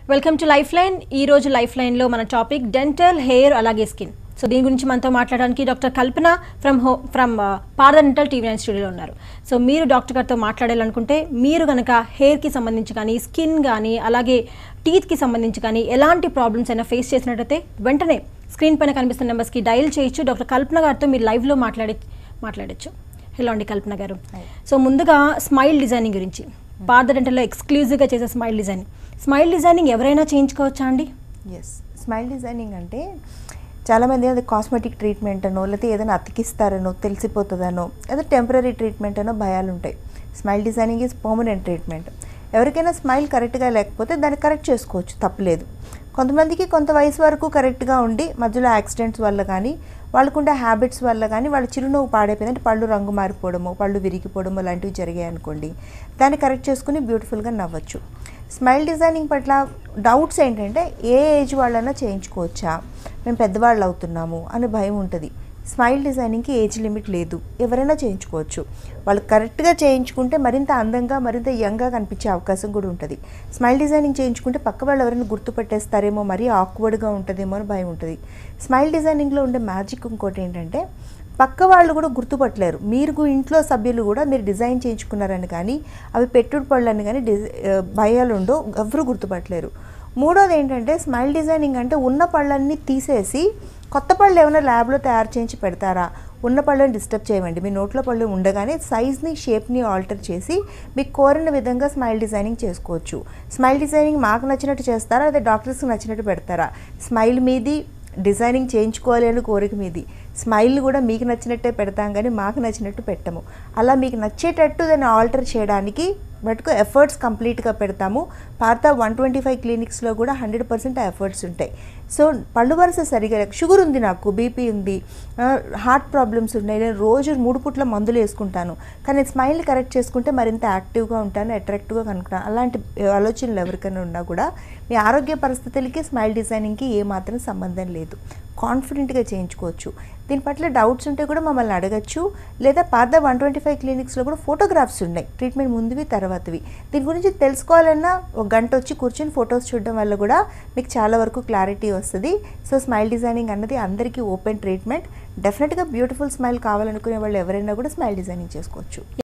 welcome to life line ఈ రోజు life లైన్లో మన టాపిక్ డెంటల్ హెయిర్ అలాగే స్కిన్ సో దీని గురించి మనతో మాట్లాడడానికి డాక్టర్ కల్పన ఫ్రమ్ హో from Partha dental TV nine స్టూడియోలో ఉన్నారు సో మీరు డాక్టర్ గారితో మాట్లాడాలనుకుంటే మీరు కనుక హెయిర్కి సంబంధించి కానీ స్కిన్ కానీ అలాగే టీత్కి సంబంధించి కానీ ఎలాంటి ప్రాబ్లమ్స్ అయినా ఫేస్ చేసినట్టయితే వెంటనే స్క్రీన్ పైన కనిపిస్తున్న నెంబర్స్కి డయల్ చేయొచ్చు డాక్టర్ కల్పన గారితో మీరు లైవ్లో మాట్లాడే మాట్లాడచ్చు హలో అండి కల్పన గారు సో ముందుగా స్మైల్ డిజైనింగ్ గురించి పార్ద డెంటల్లో ఎక్స్క్లూజివ్గా చేసే స్మైల్ డిజైన్ స్మైల్ డిజైనింగ్ ఎవరైనా చేయించుకోవచ్చా అండి ఎస్ స్మైల్ డిజైనింగ్ అంటే చాలామంది అది కాస్మెటిక్ ట్రీట్మెంట్ అనో లేకపోతే ఏదైనా అతికిస్తారనో తెలిసిపోతుందనో ఏదో టెంపరీ ట్రీట్మెంట్ అనో భయాలు ఉంటాయి smile designing is permanent treatment ఎవరికైనా స్మైల్ కరెక్ట్గా లేకపోతే దాన్ని కరెక్ట్ చేసుకోవచ్చు తప్పలేదు కొంతమందికి కొంత వయసు వరకు కరెక్ట్గా ఉండి మధ్యలో యాక్సిడెంట్స్ వల్ల కానీ వాళ్ళకుండే హ్యాబిట్స్ వల్ల కానీ వాళ్ళ చిరునవ్వు పాడైపోయిందంటే పళ్ళు రంగు మారిపోవడము పళ్ళు విరిగిపోవడము లాంటివి జరిగాయి అనుకోండి దాన్ని కరెక్ట్ చేసుకుని బ్యూటిఫుల్గా నవ్వచ్చు స్మైల్ డిజైనింగ్ పట్ల డౌట్స్ ఏంటంటే ఏ ఏజ్ వాళ్ళైనా చేయించుకోవచ్చా మేము పెద్దవాళ్ళు అవుతున్నాము అనే భయం ఉంటుంది స్మైల్ డిజైనింగ్కి ఏజ్ లిమిట్ లేదు ఎవరైనా చేయించుకోవచ్చు వాళ్ళు కరెక్ట్గా చేయించుకుంటే మరింత అందంగా మరింత యంగ్గా కనిపించే అవకాశం కూడా ఉంటుంది స్మైల్ డిజైనింగ్ చేయించుకుంటే పక్క వాళ్ళు ఎవరైనా గుర్తుపట్టేస్తారేమో మరీ ఆక్వర్డ్గా ఉంటుందేమో అని భయం ఉంటుంది స్మైల్ డిజైనింగ్లో ఉండే మ్యాజిక్ ఇంకోటి ఏంటంటే పక్క వాళ్ళు కూడా గుర్తుపట్టలేరు మీరు ఇంట్లో సభ్యులు కూడా మీరు డిజైన్ చేయించుకున్నారని కానీ అవి పెట్టుడు పళ్ళని కానీ డిజై భయాలు ఉండో ఎవరు గుర్తుపట్టలేరు మూడోది ఏంటంటే స్మైల్ డిజైనింగ్ అంటే ఉన్న పళ్ళన్నీ తీసేసి కొత్త పళ్ళు ఏమైనా ల్యాబ్లో తయారు చేయించి పెడతారా ఉన్న పళ్ళని డిస్టర్బ్ చేయమండి మీ నోట్లో పళ్ళు ఉండగానే సైజ్ని షేప్ని ఆల్టర్ చేసి మీకు కోరిన విధంగా స్మైల్ డిజైనింగ్ చేసుకోవచ్చు స్మైల్ డిజైనింగ్ మాకు నచ్చినట్టు చేస్తారా లేదా డాక్టర్స్కి నచ్చినట్టు పెడతారా స్మైల్ మీది డిజైనింగ్ చేయించుకోవాలి అని కోరిక మీది స్మైల్ కూడా మీకు నచ్చినట్టే పెడతాం కానీ మాకు నచ్చినట్టు పెట్టము అలా మీకు నచ్చేటట్టు దాన్ని ఆల్టర్ చేయడానికి మటుకు ఎఫర్ట్స్ కంప్లీట్గా పెడతాము పాత వన్ ట్వంటీ ఫైవ్ క్లినిక్స్లో కూడా హండ్రెడ్ పర్సెంట్ ఎఫర్ట్స్ ఉంటాయి సో పళ్ళు వరుస సరిగా షుగర్ ఉంది నాకు బీపీ ఉంది హార్ట్ ప్రాబ్లమ్స్ ఉన్నాయి నేను రోజు మూడు పుట్ల మందులు వేసుకుంటాను కానీ స్మైల్ కరెక్ట్ చేసుకుంటే మరింత యాక్టివ్గా ఉంటాను అట్రాక్టివ్గా కనుకుంటాను అలాంటి ఆలోచనలు ఎవరికైనా ఉన్నా కూడా మీ ఆరోగ్య పరిస్థితులకి స్మైల్ డిజైనింగ్కి ఏమాత్రం సంబంధం లేదు కాన్ఫిడెంట్గా చేయించుకోవచ్చు దీని పట్ల డౌట్స్ ఉంటే కూడా మమ్మల్ని అడగచ్చు లేదా పాత వన్ ట్వంటీ ఫైవ్ క్లినిక్స్లో కూడా ఫోటోగ్రాఫ్స్ ఉన్నాయి ట్రీట్మెంట్ ముందువి తర్వాతవి దీని గురించి తెలుసుకోవాలన్నా ఒక గంట వచ్చి కూర్చొని ఫొటోస్ చూడడం వల్ల కూడా మీకు చాలా వరకు క్లారిటీ వస్తుంది సో స్మైల్ డిజైనింగ్ అన్నది అందరికీ ఓపెన్ ట్రీట్మెంట్ డెఫినెట్గా బ్యూటిఫుల్ స్మైల్ కావాలనుకునే వాళ్ళు ఎవరైనా కూడా స్మైల్ డిజైనింగ్ చేసుకోవచ్చు